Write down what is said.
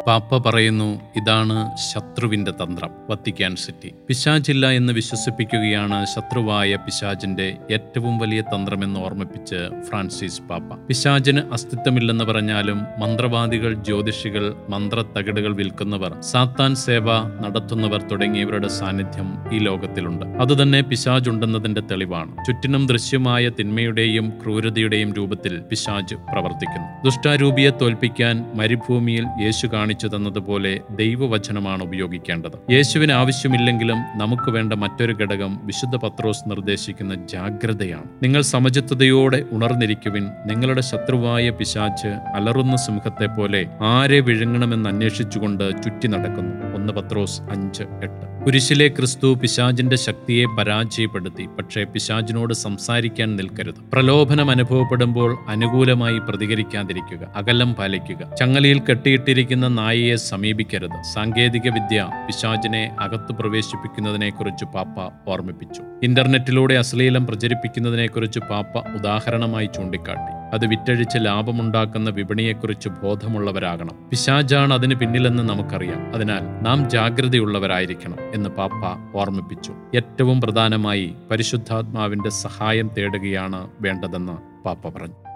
പാപ്പ പറയുന്നു ഇതാണ് ശത്രുവിന്റെ തന്ത്രം വത്തിക്കാൻ സിറ്റി പിശാചില്ല എന്ന് വിശ്വസിപ്പിക്കുകയാണ് ശത്രുവായ പിശാചിന്റെ ഏറ്റവും വലിയ തന്ത്രമെന്ന് ഓർമ്മിപ്പിച്ച് ഫ്രാൻസിസ് പാപ്പ പിശാചിന് അസ്തിത്വമില്ലെന്ന് പറഞ്ഞാലും മന്ത്രവാദികൾ ജ്യോതിഷികൾ മന്ത്രത്തകിടുകൾ വിൽക്കുന്നവർ സാത്താൻ സേവ നടത്തുന്നവർ തുടങ്ങിയവരുടെ സാന്നിധ്യം ഈ ലോകത്തിലുണ്ട് അതുതന്നെ പിശാജുണ്ടെന്നതിന്റെ തെളിവാണ് ചുറ്റിനും ദൃശ്യമായ തിന്മയുടെയും ക്രൂരതയുടെയും രൂപത്തിൽ പിശാജ് പ്രവർത്തിക്കുന്നു ദുഷ്ടാരൂപിയെ തോൽപ്പിക്കാൻ മരുഭൂമിയിൽ യേശു കാണിച്ചു തന്നതുപോലെ ദൈവവചനമാണ് ഉപയോഗിക്കേണ്ടത് യേശുവിന് ആവശ്യമില്ലെങ്കിലും നമുക്ക് വേണ്ട മറ്റൊരു ഘടകം വിശുദ്ധ പത്രോസ് നിർദ്ദേശിക്കുന്ന ജാഗ്രതയാണ് നിങ്ങൾ സമചിത്തതയോടെ ഉണർന്നിരിക്കുവിൻ നിങ്ങളുടെ ശത്രുവായ പിശാച്ച് അലറുന്ന സിംഹത്തെ പോലെ ആരെ വിഴുങ്ങണമെന്ന് അന്വേഷിച്ചുകൊണ്ട് ചുറ്റി നടക്കുന്നു ഒന്ന് പത്രോസ് അഞ്ച് എട്ട് കുരിശിലെ ക്രിസ്തു പിശാജിന്റെ ശക്തിയെ പരാജയപ്പെടുത്തി പക്ഷേ പിശാജിനോട് സംസാരിക്കാൻ നിൽക്കരുത് പ്രലോഭനം അനുഭവപ്പെടുമ്പോൾ അനുകൂലമായി പ്രതികരിക്കാതിരിക്കുക അകലം പാലിക്കുക ചങ്ങലയിൽ കെട്ടിയിട്ടിരിക്കുന്ന നായയെ സമീപിക്കരുത് സാങ്കേതിക വിദ്യ പിശാജിനെ അകത്തു പ്രവേശിപ്പിക്കുന്നതിനെക്കുറിച്ച് പാപ്പ ഓർമ്മിപ്പിച്ചു ഇന്റർനെറ്റിലൂടെ അശ്ലീലം പ്രചരിപ്പിക്കുന്നതിനെക്കുറിച്ച് പാപ്പ ഉദാഹരണമായി ചൂണ്ടിക്കാട്ടി അത് വിറ്റഴിച്ച് ലാഭമുണ്ടാക്കുന്ന വിപണിയെക്കുറിച്ച് ബോധമുള്ളവരാകണം പിശാജാണ് അതിന് പിന്നിലെന്ന് നമുക്കറിയാം അതിനാൽ നാം ജാഗ്രതയുള്ളവരായിരിക്കണം എന്ന് പാപ്പ ഓർമ്മിപ്പിച്ചു ഏറ്റവും പ്രധാനമായി പരിശുദ്ധാത്മാവിന്റെ സഹായം തേടുകയാണ് വേണ്ടതെന്ന് പാപ്പ പറഞ്ഞു